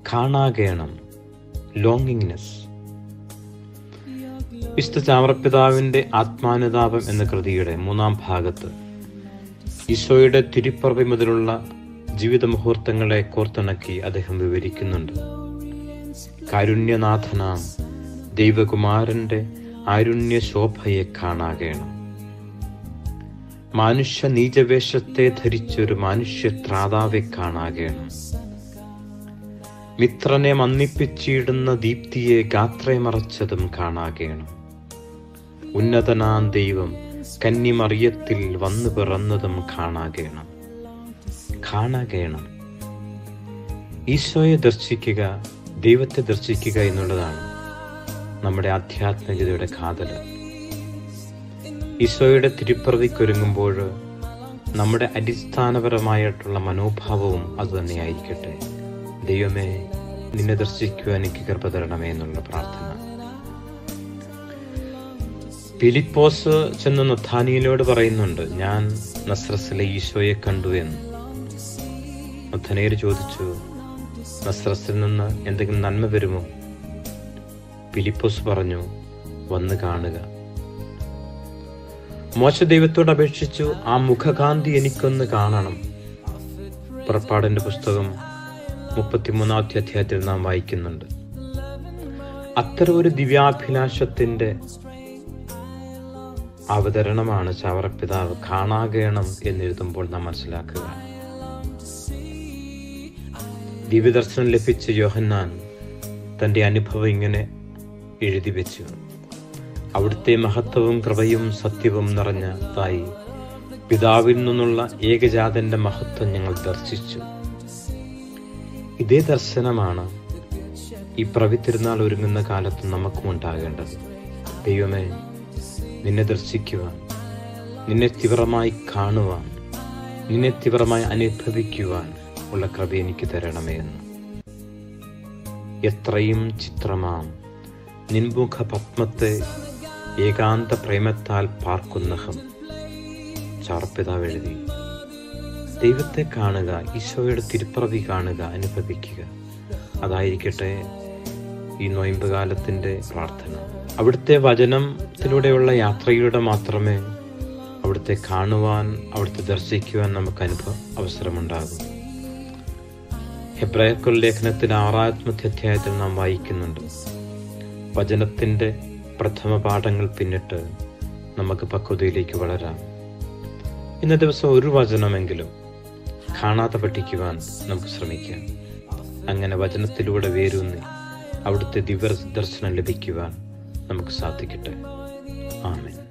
കാണാകേണം ലോങ്ങിങ്നെസ് വിശുദ്ധ ചാമറപ്പിതാവിൻ്റെ ആത്മാനുതാപം എന്ന കൃതിയുടെ മൂന്നാം ഭാഗത്ത് ഈശോയുടെ തിരുപ്പറവി മുതലുള്ള ജീവിത മുഹൂർത്തങ്ങളെ കോർത്തിണക്കി അദ്ദേഹം വിവരിക്കുന്നുണ്ട് കാരുണ്യനാഥനാം ദൈവകുമാരന്റെ ആരുണ്യ ശോഭയെ കാണാകേണം മനുഷ്യ നീചവേഷത്തെ ധരിച്ചൊരു മനുഷ്യ ത്രാതാവെ കാണാകേണം മിത്രനെ മന്നിപ്പിച്ചിടുന്ന ദീപ്തിയെ ഗാത്രേ മറച്ചതും കാണാകേണം ഉന്നതനാം ദൈവം കന്നിമറിയത്തിൽ വന്നു പിറന്നതും കാണാകേണം കാണാകേണം ഈശോയെ ദർശിക്കുക ദൈവത്തെ ദർശിക്കുക എന്നുള്ളതാണ് നമ്മുടെ ആധ്യാത്മികതയുടെ കാതൽ ഈശോയുടെ തിരുപ്രതിക്കൊരുങ്ങുമ്പോൾ നമ്മുടെ അടിസ്ഥാനപരമായിട്ടുള്ള മനോഭാവവും അതുതന്നെയായിരിക്കട്ടെ ദൈവമേ നിന്നെ ദർശിക്കുവാൻ എനിക്ക് കൃപ തരണമേ എന്നുള്ള പ്രാർത്ഥന ഫിലിപ്പോസ് ചെന്ന് നഥാനിയിലോട് പറയുന്നുണ്ട് ഞാൻ നസ്രസിലെ ഈശോയെ കണ്ടു എന്ന് നഥനയിൽ ചോദിച്ചു നസ്രസിൽ നിന്ന് എന്തെങ്കിലും നന്മ വരുമോ ഫിലിപ്പോസ് പറഞ്ഞു വന്ന് കാണുക മോശ ദൈവത്തോട് അപേക്ഷിച്ചു ആ മുഖകാന്തി എനിക്കൊന്ന് കാണണം പുറപ്പാടിന്റെ പുസ്തകം മുപ്പത്തിമൂന്നാമത്തെ അധ്യായത്തിൽ നാം വായിക്കുന്നുണ്ട് അത്തരം ഒരു ദിവ്യാഭിലാഷത്തിന്റെ അവതരണമാണ് ചാവറപ്പിതാവ് കാണാകേണം എന്നെഴുതുമ്പോൾ നാം മനസ്സിലാക്കുക ദിവ്യദർശനം ലഭിച്ച യോഹന്നാൻ തന്റെ അനുഭവം ഇങ്ങനെ എഴുതി വെച്ചു അവിടുത്തെ മഹത്വവും കൃപയും സത്യവും നിറഞ്ഞതായി പിതാവിൽ നിന്നുള്ള ഏകജാതന്റെ മഹത്വം ഞങ്ങൾ ദർശിച്ചു ഇതേ ദർശനമാണ് ഈ പ്രവിത്തിരുന്നാൾ ഒരുങ്ങുന്ന കാലത്ത് നമുക്കും ഉണ്ടാകേണ്ടത് ദൈവമേ നിന്നെ ദർശിക്കുവാൻ നിന്നെ തീവ്രമായി കാണുവാൻ നിന്നെ തീവ്രമായി അനുഭവിക്കുവാൻ ഉള്ള കൃപ എനിക്ക് തരണമേ എന്ന് എത്രയും ചിത്രമാം നിൻമുഖ പത്മത്തെ ഏകാന്ത പ്രേമത്താൽ പാർക്കുന്നഹം ചാർപ്പിതാവ് എഴുതി ദൈവത്തെ കാണുക ഈശോയുടെ തിരുപ്രവി കാണുക അനുഭവിക്കുക അതായിരിക്കട്ടെ ഈ നോയമ്പ് കാലത്തിൻ്റെ പ്രാർത്ഥന അവിടുത്തെ വചനത്തിലൂടെയുള്ള യാത്രയിലൂടെ മാത്രമേ അവിടുത്തെ കാണുവാൻ അവിടുത്തെ ദർശിക്കുവാൻ നമുക്ക് അനുഭവം അവസരമുണ്ടാകും ഹെബ്രായക്കുൽ ലേഖനത്തിന് ആറാത്മത്തെ അധ്യായത്തിൽ നാം വായിക്കുന്നുണ്ട് വചനത്തിൻ്റെ പ്രഥമ പാഠങ്ങൾ പിന്നിട്ട് നമുക്ക് പക്വതയിലേക്ക് വളരാം ഇന്ന ദിവസം ഒരു വചനമെങ്കിലും കാണാതെ പഠിക്കുവാൻ നമുക്ക് ശ്രമിക്കാം അങ്ങനെ വചനത്തിലൂടെ വേരൂന്നി അവിടുത്തെ ദിവ്യ ദർശനം ലഭിക്കുവാൻ നമുക്ക് സാധിക്കട്ടെ ആമേൻ